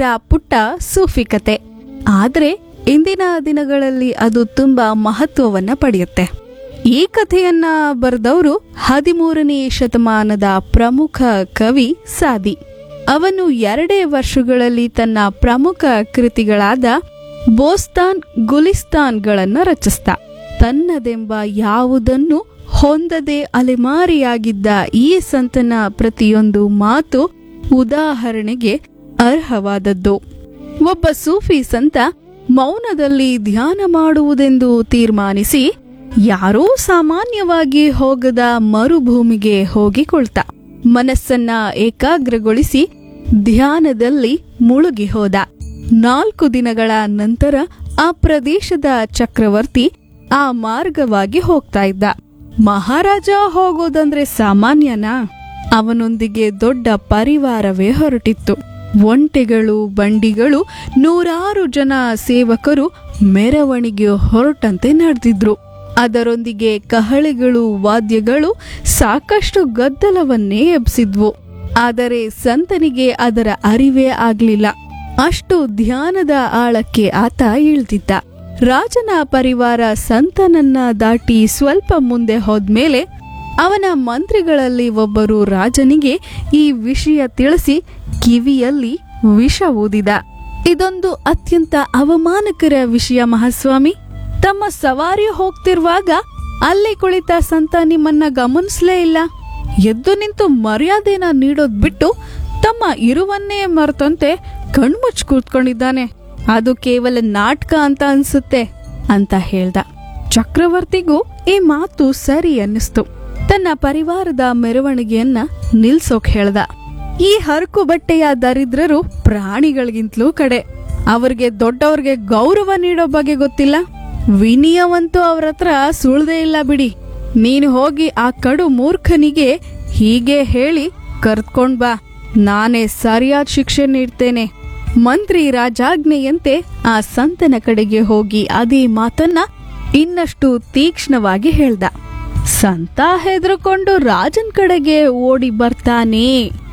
ತೀರಾ ಪುಟ್ಟ ಸೂಫಿ ಕತೆ ಆದ್ರೆ ಇಂದಿನ ದಿನಗಳಲ್ಲಿ ಅದು ತುಂಬಾ ಮಹತ್ವವನ್ನ ಪಡೆಯುತ್ತೆ ಈ ಕಥೆಯನ್ನ ಬರೆದವರು ಹದಿಮೂರನೇ ಶತಮಾನದ ಪ್ರಮುಖ ಕವಿ ಸಾದಿ ಅವನು ಎರಡೇ ವರ್ಷಗಳಲ್ಲಿ ತನ್ನ ಪ್ರಮುಖ ಕೃತಿಗಳಾದ ಬೋಸ್ತಾನ್ ಗುಲಿಸ್ತಾನ್ಗಳನ್ನ ರಚಿಸ್ತ ತನ್ನದೆಂಬ ಯಾವುದನ್ನು ಹೊಂದದೆ ಅಲೆಮಾರಿಯಾಗಿದ್ದ ಈ ಸಂತನ ಪ್ರತಿಯೊಂದು ಮಾತು ಉದಾಹರಣೆಗೆ ಅರ್ಹವಾದದ್ದು ಒಬ್ಬ ಸೂಫಿ ಸಂತ ಮೌನದಲ್ಲಿ ಧ್ಯಾನ ಮಾಡುವುದೆಂದು ತೀರ್ಮಾನಿಸಿ ಯಾರೂ ಸಾಮಾನ್ಯವಾಗಿ ಹೋಗದ ಮರುಭೂಮಿಗೆ ಹೋಗಿಕೊಳ್ತ ಮನಸ್ಸನ್ನ ಏಕಾಗ್ರಗೊಳಿಸಿ ಧ್ಯಾನದಲ್ಲಿ ಮುಳುಗಿ ಹೋದ ನಾಲ್ಕು ದಿನಗಳ ನಂತರ ಆ ಪ್ರದೇಶದ ಚಕ್ರವರ್ತಿ ಆ ಮಾರ್ಗವಾಗಿ ಹೋಗ್ತಾ ಇದ್ದ ಮಹಾರಾಜ ಹೋಗೋದಂದ್ರೆ ಸಾಮಾನ್ಯನಾ ಅವನೊಂದಿಗೆ ದೊಡ್ಡ ಪರಿವಾರವೇ ಹೊರಟಿತ್ತು ಒಂಟೆಗಳು ಬಂಡಿಗಳು ನೂರಾರು ಜನ ಸೇವಕರು ಮೆರವಣಿಗೆ ಹೊರಟಂತೆ ನಡೆದಿದ್ರು ಅದರೊಂದಿಗೆ ಕಹಳೆಗಳು ವಾದ್ಯಗಳು ಸಾಕಷ್ಟು ಗದ್ದಲವನ್ನೇ ಎಬ್ಸಿದ್ವು ಆದರೆ ಸಂತನಿಗೆ ಅದರ ಅರಿವೇ ಆಗ್ಲಿಲ್ಲ ಅಷ್ಟು ಧ್ಯಾನದ ಆಳಕ್ಕೆ ಆತ ಇಳ್ದಿದ್ದ ರಾಜನ ಪರಿವಾರ ಸಂತನನ್ನ ದಾಟಿ ಸ್ವಲ್ಪ ಮುಂದೆ ಹೋದ್ಮೇಲೆ ಅವನ ಮಂತ್ರಿಗಳಲ್ಲಿ ಒಬ್ಬರು ರಾಜನಿಗೆ ಈ ವಿಷಯ ತಿಳಿಸಿ ಕಿವಿಯಲ್ಲಿ ವಿಷ ಊದಿದ ಇದೊಂದು ಅತ್ಯಂತ ಅವಮಾನಕರ ವಿಷಯ ಮಹಾಸ್ವಾಮಿ ತಮ್ಮ ಸವಾರಿ ಹೋಗ್ತಿರುವಾಗ ಅಲ್ಲಿ ಕುಳಿತ ಸಂತ ನಿಮ್ಮನ್ನ ಗಮನಿಸ್ಲೇ ಇಲ್ಲ ಎದ್ದು ನಿಂತು ಮರ್ಯಾದೆನ ನೀಡೋದ್ ಬಿಟ್ಟು ತಮ್ಮ ಇರುವನ್ನೇ ಮರೆತಂತೆ ಕಣ್ಮುಚ್ ಕೂತ್ಕೊಂಡಿದ್ದಾನೆ ಅದು ಕೇವಲ ನಾಟಕ ಅಂತ ಅನ್ಸುತ್ತೆ ಅಂತ ಹೇಳ್ದ ಚಕ್ರವರ್ತಿಗೂ ಈ ಮಾತು ಸರಿ ಅನ್ನಿಸ್ತು ತನ್ನ ಪರಿವಾರದ ಮೆರವಣಿಗೆಯನ್ನ ನಿಲ್ಸೋಕ್ ಹೇಳ್ದ ಈ ಹರಕು ಬಟ್ಟೆಯ ದರಿದ್ರರು ಪ್ರಾಣಿಗಳಿಗಿಂತಲೂ ಕಡೆ ಅವ್ರಿಗೆ ದೊಡ್ಡವ್ರಿಗೆ ಗೌರವ ನೀಡೋ ಬಗ್ಗೆ ಗೊತ್ತಿಲ್ಲ ವಿನಯವಂತೂ ಅವ್ರ ಹತ್ರ ಸುಳ್ದೇ ಇಲ್ಲ ಬಿಡಿ ನೀನು ಹೋಗಿ ಆ ಕಡು ಮೂರ್ಖನಿಗೆ ಹೀಗೆ ಹೇಳಿ ಕರ್ದ್ಕೊಂಡ್ ಬಾ ನಾನೇ ಸರಿಯಾದ ಶಿಕ್ಷೆ ನೀಡ್ತೇನೆ ಮಂತ್ರಿ ರಾಜಾಜ್ಞೆಯಂತೆ ಆ ಸಂತನ ಕಡೆಗೆ ಹೋಗಿ ಅದೇ ಮಾತನ್ನ ಇನ್ನಷ್ಟು ತೀಕ್ಷ್ಣವಾಗಿ ಹೇಳ್ದ ಸಂತ ಹೆದರ್ಕೊಂಡು ರಾಜನ್ ಕಡೆಗೆ ಓಡಿ ಬರ್ತಾನೆ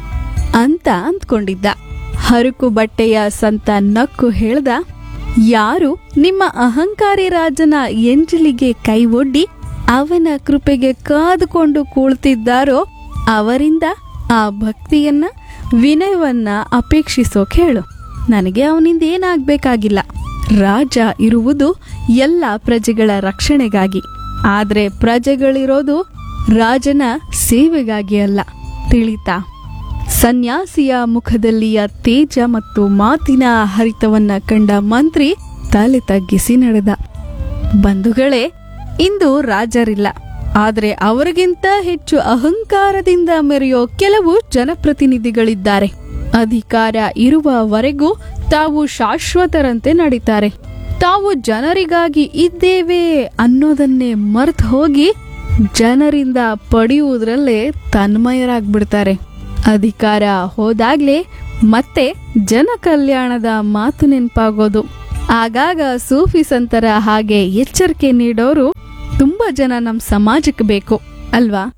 ಅಂತ ಅಂದ್ಕೊಂಡಿದ್ದ ಹರುಕು ಬಟ್ಟೆಯ ಸಂತ ನಕ್ಕು ಹೇಳ್ದ ಯಾರು ನಿಮ್ಮ ಅಹಂಕಾರಿ ರಾಜನ ಎಂಜಲಿಗೆ ಕೈ ಒಡ್ಡಿ ಅವನ ಕೃಪೆಗೆ ಕಾದುಕೊಂಡು ಕೂಳ್ತಿದ್ದಾರೋ ಅವರಿಂದ ಆ ಭಕ್ತಿಯನ್ನ ವಿನಯವನ್ನ ಅಪೇಕ್ಷಿಸೋಕ್ ಹೇಳು ನನಗೆ ಅವನಿಂದ ಏನಾಗ್ಬೇಕಾಗಿಲ್ಲ ರಾಜ ಇರುವುದು ಎಲ್ಲ ಪ್ರಜೆಗಳ ರಕ್ಷಣೆಗಾಗಿ ಆದ್ರೆ ಪ್ರಜೆಗಳಿರೋದು ರಾಜನ ಸೇವೆಗಾಗಿ ಅಲ್ಲ ತಿಳಿತಾ ಸನ್ಯಾಸಿಯ ಮುಖದಲ್ಲಿಯ ತೇಜ ಮತ್ತು ಮಾತಿನ ಹರಿತವನ್ನ ಕಂಡ ಮಂತ್ರಿ ತಲೆ ತಗ್ಗಿಸಿ ನಡೆದ ಬಂಧುಗಳೇ ಇಂದು ರಾಜರಿಲ್ಲ ಆದ್ರೆ ಅವರಿಗಿಂತ ಹೆಚ್ಚು ಅಹಂಕಾರದಿಂದ ಮೆರೆಯೋ ಕೆಲವು ಜನಪ್ರತಿನಿಧಿಗಳಿದ್ದಾರೆ ಅಧಿಕಾರ ಇರುವವರೆಗೂ ತಾವು ಶಾಶ್ವತರಂತೆ ನಡೀತಾರೆ ತಾವು ಜನರಿಗಾಗಿ ಇದ್ದೇವೆ ಅನ್ನೋದನ್ನೇ ಮರ್ತು ಹೋಗಿ ಜನರಿಂದ ಪಡೆಯುವುದರಲ್ಲೇ ತನ್ಮಯರಾಗ್ಬಿಡ್ತಾರೆ ಅಧಿಕಾರ ಹೋದಾಗ್ಲೇ ಮತ್ತೆ ಜನ ಕಲ್ಯಾಣದ ಮಾತು ನೆನಪಾಗೋದು ಆಗಾಗ ಸೂಫಿ ಸಂತರ ಹಾಗೆ ಎಚ್ಚರಿಕೆ ನೀಡೋರು ತುಂಬಾ ಜನ ನಮ್ಮ ಸಮಾಜಕ್ಕೆ ಬೇಕು ಅಲ್ವಾ